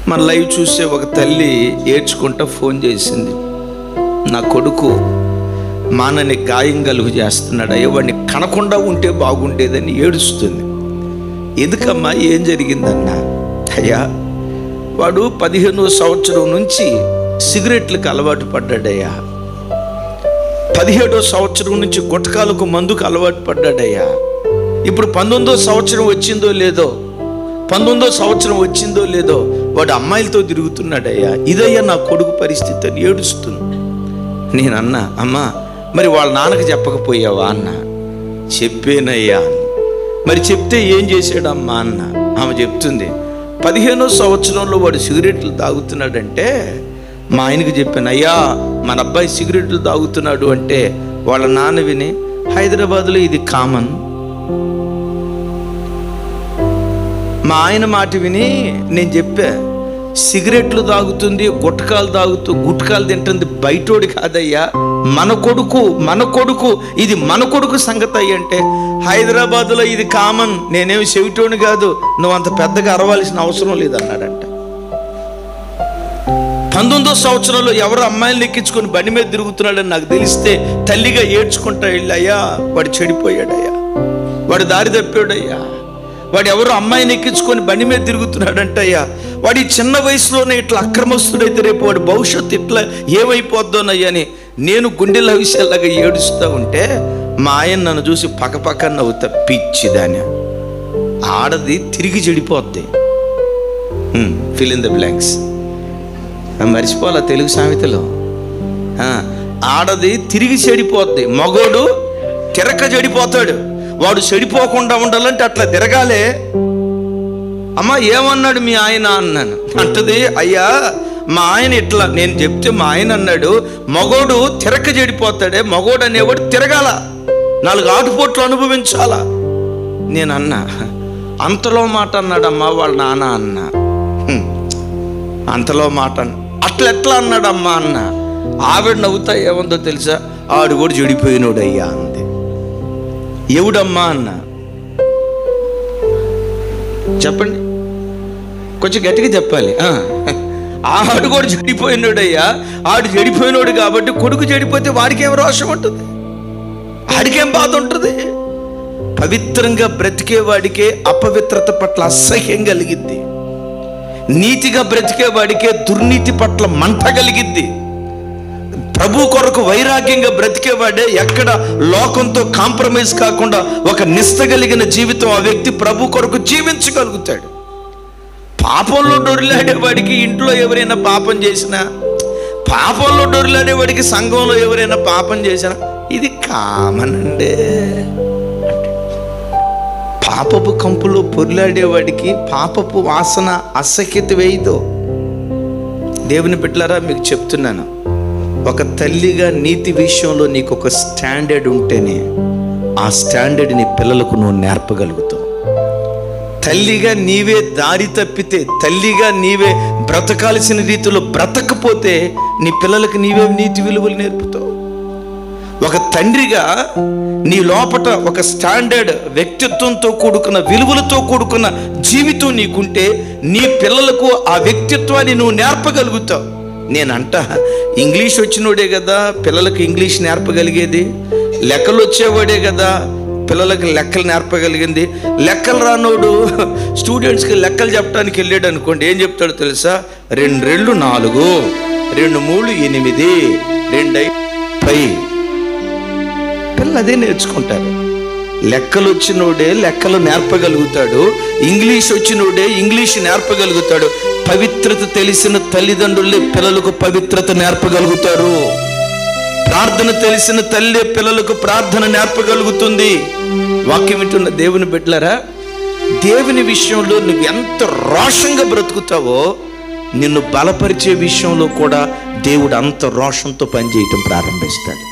మన లైవ్ చూసే ఒక తల్లి ఏడ్చుకుంటా ఫోన్ చేసింది నా కొడుకు మానని గాయం కలుగు చేస్తున్నాడు అయ్యో వాడిని కనకుండా ఉంటే బాగుండేదని ఏడుస్తుంది ఎందుకమ్మా ఏం జరిగిందన్నా అయ్యా వాడు పదిహేనో సంవత్సరం నుంచి సిగరెట్లకు అలవాటు పడ్డాడయ్యా పదిహేడో సంవత్సరం నుంచి గుటకాలకు మందుకు అలవాటు పడ్డాడయ్యా ఇప్పుడు పంతొమ్మిదో సంవత్సరం వచ్చిందో లేదో పంతొమ్మిదో సంవత్సరం వచ్చిందో లేదో వాడు అమ్మాయిలతో తిరుగుతున్నాడయ్యా ఇదయ్యా నా కొడుకు పరిస్థితి అని ఏడుస్తుంది నేను అన్నా అమ్మా మరి వాళ్ళ నాన్నకి చెప్పకపోయావా అన్న చెప్పేనయ్యా అని. మరి చెప్తే ఏం చేశాడమ్మా అన్న ఆమె చెప్తుంది పదిహేనో సంవత్సరంలో వాడు సిగరెట్లు తాగుతున్నాడంటే మా ఆయనకి చెప్పాను అయ్యా మన అబ్బాయి సిగరెట్లు తాగుతున్నాడు అంటే వాళ్ళ నాన్న విని హైదరాబాద్లో ఇది కామన్ మా ఆయన మాట విని నేను చెప్పా సిగరెట్లు తాగుతుంది గుట్కాలు తాగుతూ గుట్కాలు తింటుంది బయటోడి కాదయ్యా మన కొడుకు మన కొడుకు ఇది మన కొడుకు సంగతి అయ్యి అంటే హైదరాబాద్లో ఇది కామన్ నేనేమి చెవిటోని కాదు నువ్వు అంత పెద్దగా అరవాల్సిన అవసరం లేదన్నాడంట పంతొమ్మిదో సంవత్సరంలో ఎవరు అమ్మాయిలు ఎక్కించుకొని బండి మీద తిరుగుతున్నాడని నాకు తెలిస్తే తల్లిగా ఏడ్చుకుంటా వెళ్ళయ్యా వాడు చెడిపోయాడయ్యా వాడు దారి తప్పాడయ్యా వాడు ఎవరు అమ్మాయిని ఎక్కించుకొని బండి మీద తిరుగుతున్నాడంటయ్యా వాడి ఈ చిన్న వయసులోనే ఇట్లా అక్రమస్తుడైతే రేపు వాడి భవిష్యత్తు ఇట్లా ఏమైపోద్దోనయ్యా అని నేను గుండెల విషయాలాగా ఏడుస్తూ ఉంటే మా ఆయన నన్ను చూసి పక్కపక్క నవ్వుతా పిచ్చిదాని ఆడది తిరిగి చెడిపోద్ది ఫిల్ ఇన్ ద బ్లాంక్స్ మర్చిపోవాలా తెలుగు సామెతలో ఆ, ఆడది తిరిగి చెడిపోద్ది మగోడు తిరక చెడిపోతాడు వాడు చెడిపోకుండా ఉండాలంటే అట్లా తిరగాలే అమ్మ ఏమన్నాడు మీ ఆయన అన్నాను అంటది అయ్యా మా ఆయన ఇట్లా నేను చెప్తే మా ఆయన అన్నాడు మగోడు తిరక చెడిపోతాడే మగోడు అనేవాడు తిరగాల నాలుగు ఆటుపోట్లు అనుభవించాలా నేను అన్నా అంతలో మాట అన్నాడమ్మా వాళ్ళ నాన్న అన్నా హ్మ్. అంతలో మాట అన్న అట్లా ఎట్లా అన్నాడమ్మా అన్న ఆవిడ నవ్వుతా ఏముందో తెలుసా ఆడు కూడా చెడిపోయినోడు అయ్యా అంది ఎవడమ్మా అన్న చెప్పండి కొంచెం గట్టిగా చెప్పాలి ఆ. ఆడు కూడా చెడిపోయినోడు అయ్యా ఆడు చెడిపోయినోడు కాబట్టి కొడుకు చెడిపోతే వాడికేం రోషం ఉంటుంది ఆడికేం బాధ ఉంటుంది పవిత్రంగా బ్రతికే వాడికే అపవిత్రత పట్ల అసహ్యం కలిగిద్ది నీతిగా బ్రతికే వాడికే దుర్నీతి పట్ల మంట కలిగిద్ది ప్రభు కొరకు వైరాగ్యంగా బ్రతికేవాడే ఎక్కడ లోకంతో కాంప్రమైజ్ కాకుండా ఒక నిష్ట కలిగిన జీవితం ఆ వ్యక్తి ప్రభు కొరకు జీవించగలుగుతాడు పాపంలో డొరిలాడేవాడికి ఇంట్లో ఎవరైనా పాపం చేసినా పాపంలో డొరిలాడేవాడికి సంఘంలో ఎవరైనా పాపం చేసినా ఇది కామన్ అండే పాపపు కంపులో పొరిలాడేవాడికి పాపపు వాసన అసహ్యత వేయదు దేవుని బిడ్డలారా మీకు చెప్తున్నాను ఒక తల్లిగా నీతి విషయంలో నీకు ఒక స్టాండర్డ్ ఉంటేనే ఆ స్టాండర్డ్ నీ పిల్లలకు నువ్వు నేర్పగలుగుతావు తల్లిగా నీవే దారి తప్పితే తల్లిగా నీవే బ్రతకాల్సిన రీతిలో బ్రతకపోతే నీ పిల్లలకు నీవే నీతి విలువలు నేర్పుతావు ఒక తండ్రిగా నీ లోపట ఒక స్టాండర్డ్ వ్యక్తిత్వంతో కూడుకున్న విలువలతో కూడుకున్న జీవితం నీకుంటే నీ పిల్లలకు ఆ వ్యక్తిత్వాన్ని నువ్వు నేర్పగలుగుతావు నేనంట ఇంగ్లీష్ వచ్చినోడే కదా పిల్లలకు ఇంగ్లీష్ నేర్పగలిగేది లెక్కలు వచ్చేవాడే కదా పిల్లలకి లెక్కలు నేర్పగలిగింది లెక్కలు రానోడు స్టూడెంట్స్కి లెక్కలు చెప్పడానికి వెళ్ళాడు అనుకోండి ఏం చెప్తాడో తెలుసా రెండు రెండు నాలుగు రెండు మూడు ఎనిమిది రెండు ఐదు పై పిల్లలు అదే నేర్చుకుంటారు లెక్కలు వచ్చినోడే లెక్కలు నేర్పగలుగుతాడు ఇంగ్లీష్ వచ్చినోడే ఇంగ్లీష్ నేర్పగలుగుతాడు పవిత్రత తెలిసిన తల్లిదండ్రులే పిల్లలకు పవిత్రత నేర్పగలుగుతారు ప్రార్థన తెలిసిన తల్లి పిల్లలకు ప్రార్థన నేర్పగలుగుతుంది వాక్యం వింటున్న దేవుని బిడ్డలారా దేవుని విషయంలో నువ్వు ఎంత రోషంగా బ్రతుకుతావో నిన్ను బలపరిచే విషయంలో కూడా దేవుడు అంత రోషంతో పనిచేయటం ప్రారంభిస్తాడు